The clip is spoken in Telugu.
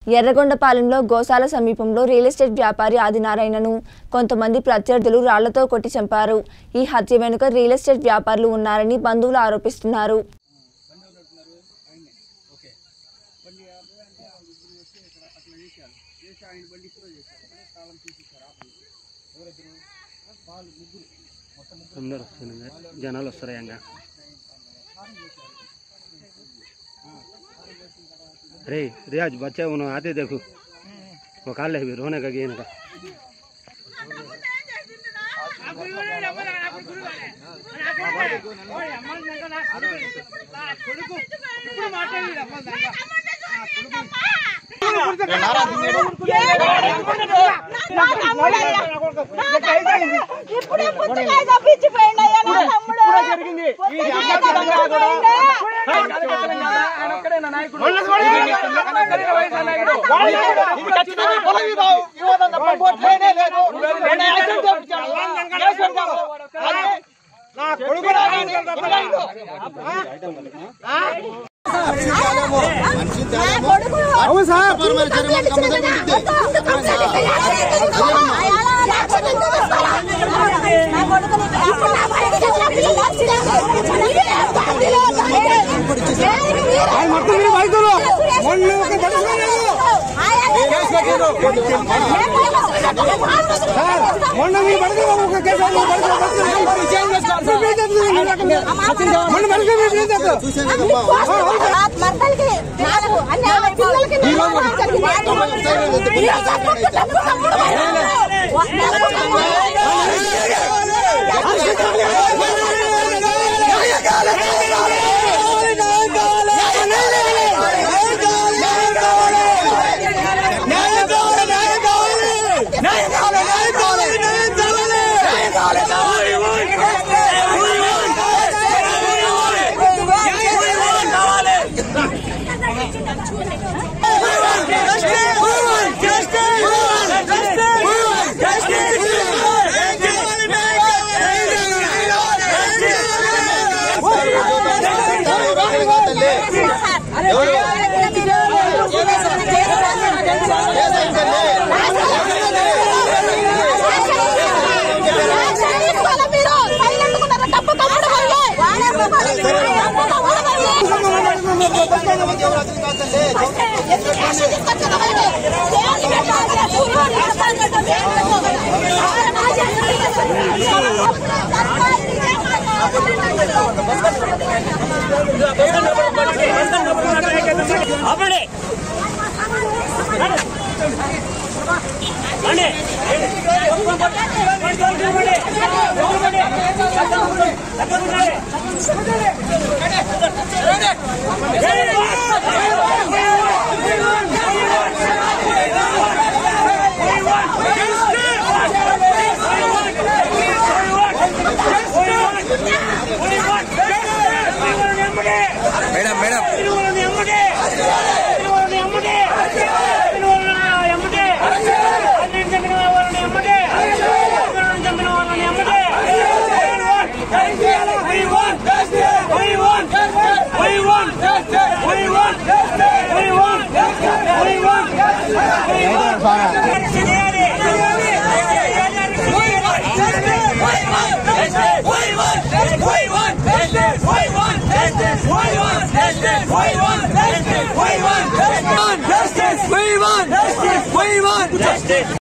ఎర్రగొండపాలెంలో గోశాల సమీపంలో రియల్ ఎస్టేట్ వ్యాపారి ఆదినారాయణను కొంతమంది ప్రత్యర్థులు రాళ్లతో కొట్టి చంపారు ఈ హత్య వెనుక రియల్ ఎస్టేట్ వ్యాపారులు ఉన్నారని బంధువులు ఆరోపిస్తున్నారు అందరు వస్తున్నారు జనాలు వస్తారు ఇంకా अरे रियाज बच्चे उन्होंने आते देखो वो काल है भी रोने का गेन का ఇప్పుడే పుచ్చకాయ తప్పించిపోయిండయ్యా నా తమ్ముడు పుచ్చకాయ తప్పించిపోయిండే. నా కొడుకు అవును సార్ కంప్లైంట్ ఇచ్చిన కదా? మొత్తం కంప్లైంట్ ఇచ్చిన కదా? అయ్యాలా? లేకపోతే ఎందుకు వస్తారా? నా కొడుకుని ఇప్పుడు నా బయటికి వెళ్ళిన పిల్లలు వచ్చినా? పిల్లలు ఆయన మొత్తం మీరు వైద్యులు మొన్న ఒక పడుకోలేదు మొన్న మీ పడుకో ఒక కేసు మీ పడుకో మొన్న పడుకో మీ ఏం చేస్తారు మర్దలకి నాకు అన్యాయం పిల్లలకి నిర్మాణం జరిగింది. తమ్ముడు, తమ్ముడు, madam madam Justice! We want! Justice! We want! Justice!